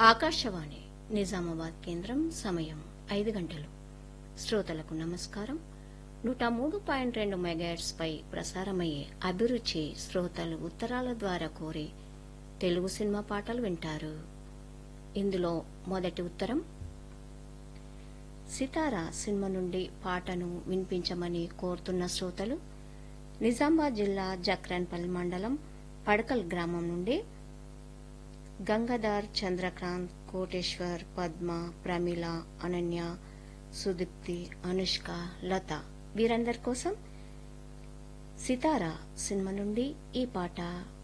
ఆకాశవాణి నిజామాబాద్ కేంద్రం సమయం ఐదు గంటలు శ్రోతలకు నమస్కారం నూట మూడు పాయింట్ రెండు మెగాట్స్ పై ప్రసారమయ్యే అభిరుచి శ్రోతలు ఉత్తరాల ద్వారా కోరే తెలుగు సినిమా పాటలు వింటారు ఇందులో మొదటి ఉత్తరం సితారా సినిమా నుండి పాటను వినిపించమని కోరుతున్న శ్రోతలు నిజామాబాద్ జిల్లా జక్రన్పల్లి మండలం పడకల్ గ్రామం నుండి గంగాధర్ చంద్రకాంత్ కోటేశ్వర్ పద్మ ప్రమిళ అనన్య సుదీప్తి అనుష్క లత వీరందరి కోసం సితారా సినిమా నుండి ఈ పాట